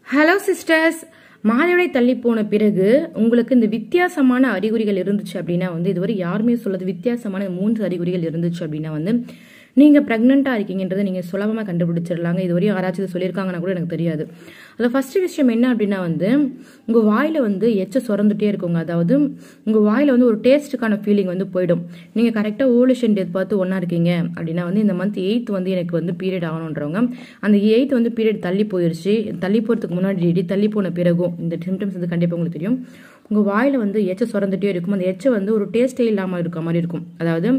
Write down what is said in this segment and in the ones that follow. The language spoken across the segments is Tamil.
ஹலோ சிஸ்டர்ஸ் மாதவிடாய் தள்ளி போன பிறகு உங்களுக்கு இந்த வித்தியாசமான அறிகுறிகள் இருந்துச்சு அப்படின்னா வந்து இதுவரை யாருமே சொல்லாத வித்தியாசமான மூன்று அறிகுறிகள் இருந்துச்சு அப்படின்னா வந்து நீங்கள் ப்ரெக்னெண்ட்டாக இருக்கீங்கன்றதை நீங்கள் சுலபமாக கண்டுபிடிச்சிடலாங்க இதுவரையும் யாராச்சும் இதை சொல்லியிருக்காங்கன்னா கூட எனக்கு தெரியாது அதில் ஃபஸ்ட்டு விஷயம் என்ன அப்படின்னா வந்து உங்கள் வாயில் வந்து எச்ச சுரந்துட்டே இருக்குங்க அதாவது உங்கள் வாயில் வந்து ஒரு டேஸ்ட்டுக்கான ஃபீலிங் வந்து போயிடும் நீங்கள் கரெக்டாக ஓலுஷன் டேட் பார்த்து ஒன்றா இருக்கீங்க அப்படின்னா வந்து இந்த மந்த் எயித் வந்து எனக்கு வந்து பீரியட் ஆகணுன்றவங்க அந்த எயித் வந்து பீரியட் தள்ளி போயிடுச்சு தள்ளி போகிறதுக்கு முன்னாடி டேடி தள்ளி போன பிறகும் இந்த சிம்டம்ஸ் வந்து கண்டிப்பாக உங்களுக்கு தெரியும் உங்கள் வாயில் வந்து எச்ச சுரந்துட்டே இருக்கும் அந்த எச்சை வந்து ஒரு டேஸ்ட்டே இல்லாமல் இருக்க மாதிரி இருக்கும் அதாவது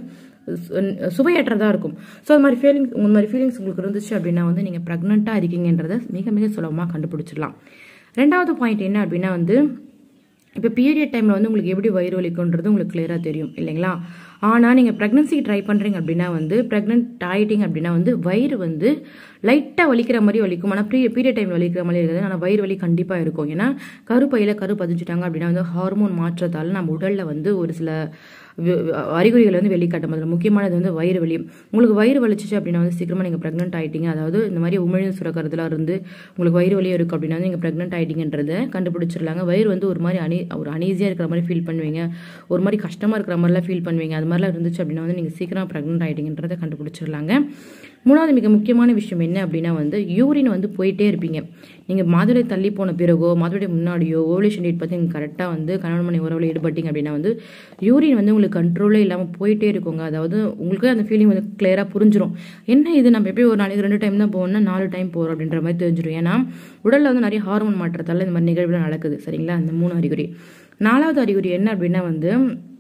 சு- சுவையற்றதா இருக்கும் ஸோ அது மாதிரி ஃபீலிங்ஸ் இந்த மாதிரி ஃபீலிங்ஸ் உங்களுக்கு இருந்துச்சு அப்படின்னா வந்து நீங்கள் ப்ரெக்னெண்ட்டாக இருக்கீங்கன்றதை மிக மிக சுலபமாக கண்டுபிடிச்சிடலாம் ரெண்டாவது பாயிண்ட் என்ன அப்படின்னா வந்து இப்போ பீரியட் டைமில் வந்து உங்களுக்கு எப்படி வயிறு வலிக்குன்றது உங்களுக்கு கிளியராக தெரியும் இல்லைங்களா ஆனால் நீங்கள் ப்ரெக்னன்சிக்கு ட்ரை பண்ணுறீங்க அப்படின்னா வந்து ப்ரெக்னென்ட் ஆகிட்டீங்க அப்படின்னா வந்து வயிறு வந்து லைட்டாக வலிக்கிற மாதிரி வலிக்கும் ஆனால் ப்ரீ பீரியட் டைம் வலிக்கிற மாதிரி இருக்காது ஆனால் வயிறு வலி கண்டிப்பாக இருக்கும் ஏன்னா கருப்பையில் கரு பதிச்சுட்டாங்க அப்படின்னா வந்து ஹார்மோன் மாற்றத்தால் நம்ம உடலில் வந்து ஒரு சில வி- வி- அறிகுறிகள் வந்து வெளிக்காட்டும் அதில் முக்கியமானது வந்து வயிறு வலி உங்களுக்கு வயிறு வலிச்சிச்சு அப்படின்னா வந்து சீக்கிரமாக நீங்கள் ப்ரெக்னென்ட் ஆகிட்டீங்க அதாவது இந்த மாதிரி உமிழ்நீர் சுரக்கிறதுலாம் இருந்து உங்களுக்கு வயிறு வலியும் இருக்குது அப்படின்னா வந்து நீங்கள் ப்ரெக்னென்ட் ஆகிட்டீங்கன்றதை கண்டுபிடிச்சிடலாங்க வயிறு வந்து ஒரு மாதிரி அனி ஒரு அனீஸியாக இருக்கிற மாதிரி ஃபீல் பண்ணுவீங்க ஒரு மாதிரி கஷ்டமாக இருக்கிற மாதிரிலாம் ஃபீல் பண்ணுவீங்க அது மாதிரிலாம் இருந்துச்சு அப்படின்னா வந்து நீங்கள் சீக்கிரம் ப்ரெக்னென்ட் ஆகிட்டீங்கன்றதை கண்டுபிடிச்சிடலாங்க மூணாவது மிக முக்கியமான விஷயம் என்ன அப்படின்னா வந்து யூரின் வந்து போயிட்டே இருப்பீங்க நீங்கள் மாதுளை தள்ளி போன பிறகோ மாதுளை முன்னாடியோ ஓவலேஷன் டேட் பார்த்து நீங்கள் கரெக்டாக வந்து கணவன் மணி உறவில் ஈடுபட்டீங்க அப்படின்னா வந்து யூரின் வந்து உங்களுக்கு கண்ட்ரோலே இல்லாமல் போயிட்டே இருக்குங்க அதாவது உங்களுக்கு அந்த ஃபீலிங் வந்து கிளியராக புரிஞ்சிரும் என்ன இது நம்ம எப்படி ஒரு நாளைக்கு ரெண்டு டைம் தான் போகணும்னா நாலு டைம் போகிறோம் அப்படின்ற மாதிரி தெரிஞ்சிடும் ஏன்னா உடலில் வந்து நிறைய ஹார்மோன் மாற்றத்தால் இந்த மாதிரி நிகழ்வுலாம் நடக்குது சரிங்களா அந்த மூணு அறிகுறி நாலாவது அறிகுறி என்ன அப்படின்னா வந்து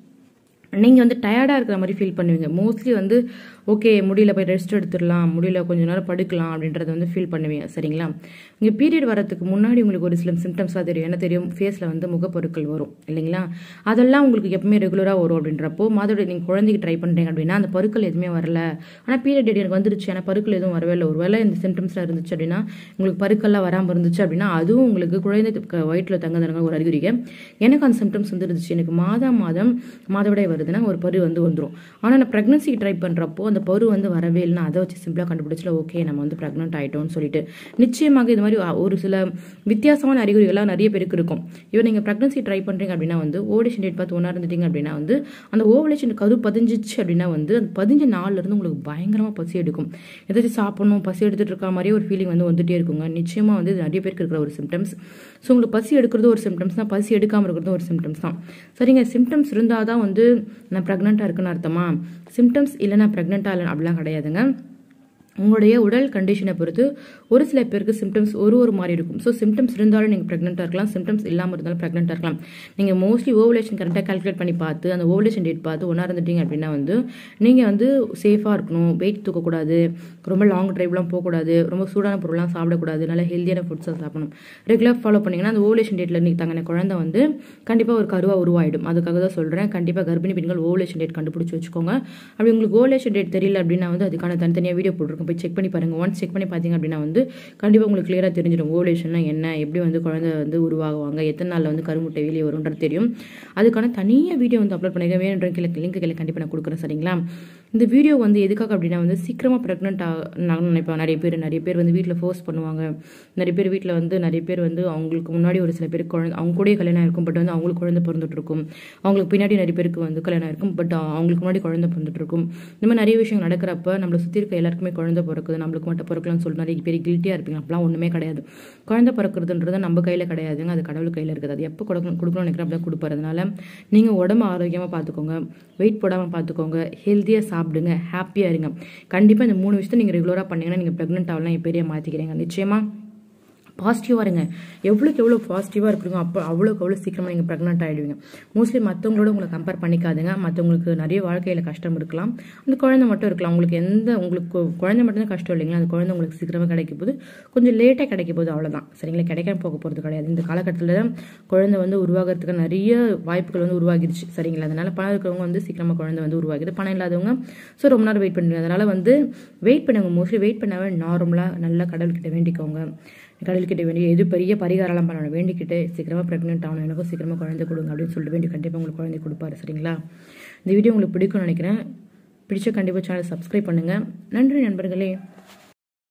நீங்கள் வந்து டயர்டாக இருக்கிற மாதிரி ஃபீல் பண்ணுவீங்க மோஸ்ட்லி வந்து ஓகே முடியல போய் ரெஸ்ட் எடுத்துடலாம் முடியல கொஞ்ச நேரம் படுக்கலாம் அப்படின்றத வந்து ஃபீல் பண்ணுவீங்க சரிங்களா இங்கே பீரியட் வரதுக்கு முன்னாடி உங்களுக்கு ஒரு சில சிம்டம்ஸ்லாம் தெரியும் என்ன தெரியும் ஃபேஸில் வந்து முகப்பொருட்கள் வரும் இல்லைங்களா அதெல்லாம் உங்களுக்கு எப்பவுமே ரெகுலராக வரும் அப்படின்றப்போ மாதோட நீங்கள் குழந்தைக்கு ட்ரை பண்ணுறீங்க அப்படின்னா அந்த பருக்கள் எதுவுமே வரல ஆனால் பீரியட் டேட் எனக்கு வந்துருச்சு ஆனால் பருக்கள் எதுவும் வரவே இல்லை ஒருவேளை இந்த சிம்டம்ஸ்லாம் இருந்துச்சு அப்படின்னா உங்களுக்கு பருக்கள்லாம் வராமல் இருந்துச்சு அப்படின்னா அதுவும் உங்களுக்கு குழந்தை க- வயிற்றுல தங்குதுங்க ஒரு அறிகுறிங்க எனக்கு அந்த சிம்டம்ஸ் வந்து இருந்துச்சு எனக்கு மாதம் மாதம் மாதவிடாய் வருதுன்னா ஒரு பரு வந்து வந்துடும் ஆனால் நான் ப்ரெக்னன்சிக்கு ட்ரை பண்ணுறப்போ அந்த பரு வந்து வரவே இல்லை நான் அதை வச்சு சிம்பிளாக கண்டுபிடிச்சல ஓகே நம்ம வந்து ப்ரெக்னென்ட் ஆகிட்டோம்னு சொல்லிட்டு நிச்சயமாக இது மாதிரி ஒரு சில வித்தியாசமான அறிகுறிகள்லாம் நிறைய பேருக்கு இருக்கும் இப்போ நீங்கள் ப்ரெக்னன்சி ட்ரை பண்ணுறீங்க அப்படின்னா வந்து ஓவலேஷன் டேட் பார்த்து ஒன்றா இருந்துட்டீங்க அப்படின்னா வந்து அந்த ஓவலேஷன் கரு பதிஞ்சிச்சு அப்படின்னா வந்து அந்த பதிஞ்ச நாள்ல இருந்து உங்களுக்கு பயங்கரமாக பசி எடுக்கும் ஏதாச்சும் சாப்பிடணும் பசி எடுத்துட்டு இருக்க மாதிரியே ஒரு ஃபீலிங் வந்து வந்துட்டே இருக்குங்க நிச்சயமாக வந்து இது நிறைய பேருக்கு இருக்கிற ஒரு சிம்டம்ஸ் ஸோ உங்களுக்கு பசி எடுக்கிறது ஒரு சிம்டம்ஸ் தான் பசி எடுக்காமல் இருக்கிறது ஒரு சிம்டம்ஸ் தான் சரிங்க சிம்டம்ஸ் இருந்தால் தான் வந்து நான் ப்ரெக்னெண்ட்டாக இருக்குன்னு அர்த்தமா சிம்டம்ஸ் இல்லை நான் ப்ரெக்னெண்ட்டாக இல்லை அப்படிலாம் கிடையாதுங்க உங்களுடைய உடல் கண்டிஷனை பொறுத்து ஒரு சில பேருக்கு சிம்டம்ஸ் ஒரு ஒரு மாதிரி இருக்கும் ஸோ சிம்டம்ஸ் இருந்தாலும் நீங்கள் ப்ரெக்னெண்ட்டாக இருக்கலாம் சிம்டம்ஸ் இல்லாமல் இருந்தாலும் ப்ரெக்னெண்ட்டாக இருக்கலாம் நீங்கள் மோஸ்ட்லி ஓவலேஷன் கரெக்டாக கால்குலேட் பண்ணி பார்த்து அந்த ஓவலேஷன் டேட் பார்த்து ஒன்றா இருந்துட்டீங்க அப்படின்னா வந்து நீங்கள் வந்து சேஃபாக இருக்கணும் வெயிட் தூக்கக்கூடாது ரொம்ப லாங் ட்ரைவ்லாம் போகக்கூடாது ரொம்ப சூடான பொருள்லாம் சாப்பிடக்கூடாது நல்ல ஹெல்த்தியான ஃபுட்ஸாக சாப்பிடணும் ரெகுலர் ஃபாலோ பண்ணீங்கன்னா அந்த ஓவலேஷன் டேட்டில் நீங்கள் தங்கின குழந்தை வந்து கண்டிப்பாக ஒரு கருவாக உருவாயிடும் அதுக்காக தான் சொல்கிறேன் கண்டிப்பாக கர்ப்பிணி பெண்கள் ஓவலேஷன் டேட் கண்டுபிடிச்சி வச்சுக்கோங்க அப்படி உங்களுக்கு ஓவலேஷன் டேட் தெரியல அப்படின்னா வந்து அதுக்கான தனித்தனியாக வீடியோ போட்டிருக்கோம் போய் செக் பண்ணி பாருங்கள் ஒன்ஸ் செக் பண்ணி பார்த்தீங்க அப்படின்னா வந்து கண்டிப்பாக உங்களுக்கு கிளியராக தெரிஞ்சிடும் ஓவலேஷன்னா என்ன எப்படி வந்து குழந்தை வந்து உருவாகுவாங்க எத்தனை நாளில் வந்து கருமுட்டை வெளியே வரும்ன்றது தெரியும் அதுக்கான தனியாக வீடியோ வந்து அப்லோட் பண்ணிக்க வேணுன்ற கீழே லிங்க் கீழே கண்டிப்பாக நான் கொடுக்குறேன் சரிங்களா இந்த வீடியோ வந்து எதுக்காக அப்படின்னா வந்து சீக்கிரமாக ப்ரெக்னென்ட் ஆகணும்னு நினைப்பேன் நிறைய பேர் நிறைய பேர் வந்து வீட்டில் ஃபோர்ஸ் பண்ணுவாங்க நிறைய பேர் வீட்டில் வந்து நிறைய பேர் வந்து அவங்களுக்கு முன்னாடி ஒரு சில பேருக்கு குழந்தை அவங்க கூடயே கல்யாணம் இருக்கும் பட் வந்து அவங்களுக்கு குழந்தை பிறந்துட்டு இருக்கும் அவங்களுக்கு பின்னாடி நிறைய பேருக்கு வந்து கல்யாணம் இருக்கும் பட் அவங்களுக்கு முன்னாடி குழந்தை பிறந்துட்டு இருக்கும் இந்த மாதிரி நிறைய விஷயம் நடக்கிறப்ப நம்மளை சுற்றி இருக்க எல்லாருக்குமே குழந்தை பிறக்குது நம்மளுக்கு மட்டும் பிறக்கலாம்னு சொல்லிட்டு நிறைய பேர் கில்ட்டியாக இருப்பீங்க அப்பலாம் ஒன்றுமே கிடையாது குழந்தை பிறக்கிறதுன்றது நம்ம கையில் கிடையாதுங்க அது கடவுள் கையில் இருக்குது அது எப்போ கொடுக்கணும் கொடுக்கணும்னு நினைக்கிறேன் அப்படியே கொடுப்பாரு அதனால நீங்கள் உடம்பு ஆரோக்கியமாக பார்த்துக்கோங்க வெயிட் போடாமல் பார்த்துக்கோங்க ஹெல்த்தியாக சாப்பிடுங்க ஹாப்பியாக இருங்க கண்டிப்பாக இந்த மூணு விஷயத்தை நீங்கள் ரெகுலராக பண்ணீங்கன்னா நீங்கள் ப்ரெக்னென்ட் ஆகலாம் என் பெரிய மாற்றிக்கிறீங்க நிச்சயமாக பாசிட்டிவாக இருங்க எவ்வளோக்கு எவ்வளோ பாசிட்டிவாக இருக்கிறீங்க அப்போ அவ்வளோக்கு அவ்வளோ சீக்கிரமாக நீங்கள் ப்ரெக்னென்ட் ஆகிடுவீங்க மோஸ்ட்லி மற்றவங்களோட உங்களை கம்பேர் பண்ணிக்காதுங்க மற்றவங்களுக்கு நிறைய வாழ்க்கையில் கஷ்டம் இருக்கலாம் அந்த குழந்தை மட்டும் இருக்கலாம் உங்களுக்கு எந்த உங்களுக்கு குழந்தை மட்டும்தான் கஷ்டம் இல்லைங்களா அந்த குழந்தை உங்களுக்கு சீக்கிரமாக கிடைக்கும் போது கொஞ்சம் லேட்டாக கிடைக்கும் போது அவ்வளோதான் சரிங்களா கிடைக்காம போக போகிறது கிடையாது இந்த காலகட்டத்தில் தான் குழந்தை வந்து உருவாகிறதுக்கு நிறைய வாய்ப்புகள் வந்து உருவாகிடுச்சு சரிங்களா அதனால பணம் இருக்கிறவங்க வந்து சீக்கிரமாக குழந்தை வந்து உருவாகுது பணம் இல்லாதவங்க ஸோ ரொம்ப நேரம் வெயிட் பண்ணுங்க அதனால வந்து வெயிட் பண்ணுங்க மோஸ்ட்லி வெயிட் பண்ணாவே நார்மலாக நல்லா கடவுள்கிட்ட வேண்டிக்கோங்க கடவுள்கிட்ட வேண்டி எது பெரிய பரிகாரம்லாம் பண்ணணும் வேண்டிக்கிட்டு சீக்கிரமாக ப்ரெக்னென்ட் ஆகணும் எனக்கும் சீக்கிரமாக குழந்தை கொடுங்க அப்படின்னு சொல்லிட்டு வேண்டி கண்டிப்பாக உங்களுக்கு குழந்தை கொடுப்பாரு சரிங்களா இந்த வீடியோ உங்களுக்கு பிடிக்கும்னு நினைக்கிறேன் பிடிச்ச கண்டிப்பாக சேனல் சப்ஸ்கிரைப் பண்ணுங்கள் நன்றி நண்பர்களே